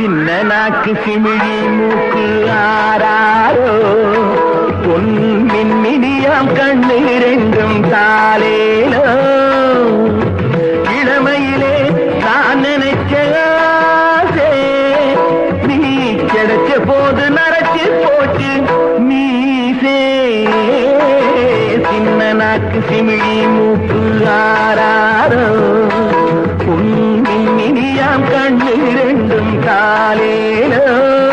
சின்ன நாக்கு சிமிழி மூக்கு ஆறாரோ பொன் மின்மினியாம் கண்ணு ரெண்டும் தாலேலோ இளமையிலே நான் நினைச்ச ஆசை நீ கிடைச்ச போது நரைச்சு போச்சு நீசே சின்ன நாக்கு சிமிழி மூக்கு ஆறாரோ பொன்னினியாம் கண்ணு ரெண்டும் காலேலோ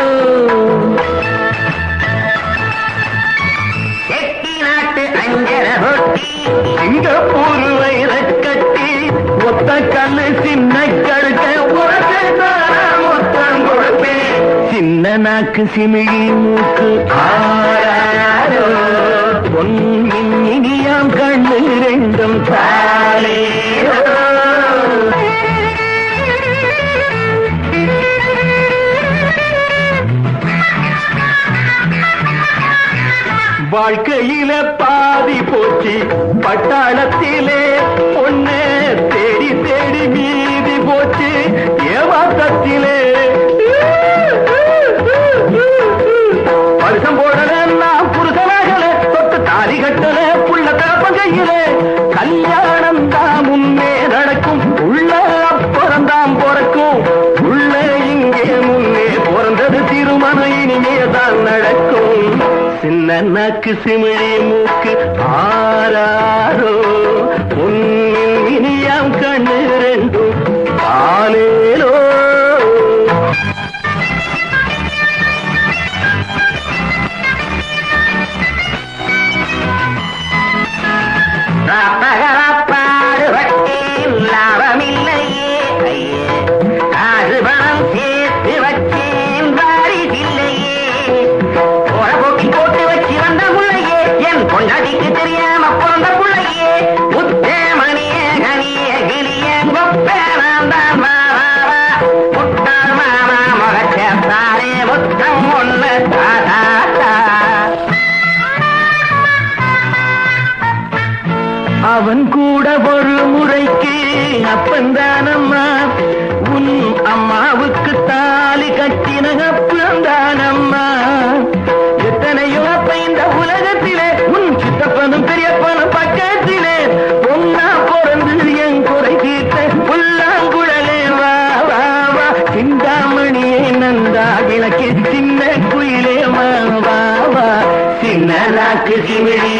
செட்டி நாட்டு அஞ்சர ரொட்டி சிங்கப்பூர் வைரக்கட்டி ஒத்த கல்லு சின்ன கழுக்க உனக்கு நான் மொத்தம் கொடுப்பேன் சின்ன நாக்கு சிமிழி மூக்கு ஆராரோ பொன்னின் இனியாம் கண்ணு ரெண்டும் தாலேரோ வாழ்க்கையில பாதி போச்சு பட்டாளத்திலே பொண்ணு தேடி தேடி மீதி போச்சு ஏமாத்தத்திலே வருஷம் போடல நான் புருஷனாகல தொட்டு தாலி கட்டல புள்ள தரப்ப கையில கல்யாணம் தான் முன்னே நடக்கும் உள்ள அப்புறம் தான் பிறக்கும் உள்ள இங்கே முன்னே பிறந்தது திருமணம் இனிமே தான் நடக்கும் சின்ன நாக்கு சிமிழி மூக்கு ஆராரோ பொன்னின் இனியாம் கண்ணு ரெண்டும் ஆலேலோ பாடுபட்டேன் லாபமில்லையே ஐயே காசு பணம் சேர்த்து வச்சேன் வாரிசில்லையே போற போக்கில் போட்டு வச்சு வந்த முள்ளையே என் பொண்டாட்டிக்கு தெரியாம பிறந்த புள்ளையே முத்தமணிய கனிய கிளிய கொப்பேனான் தான் வா வா வா முட்டாள் மாமா முகச்சேத்தாரே முத்தம் ஒண்ணு தாத்தா அவன் கூட ஒரு முறைக்கு அப்பந்தானம்மா உன் அம்மாவுக்கு தாலி கட்டின அப்பந்தானம்மா எத்தனையோ அப்ப இந்த உலகத்திலே உன் சித்தப்பனும் பெரியப்பனும் பக்கத்திலே பொண்ணா பிறந்து என் குறை தீர்த்த புல்லாங்குழலே வா வா வா சிந்தாமணியே நந்தா விளக்கு சின்ன குயிலே வா வா வா சின்ன நாக்கு சிமிழி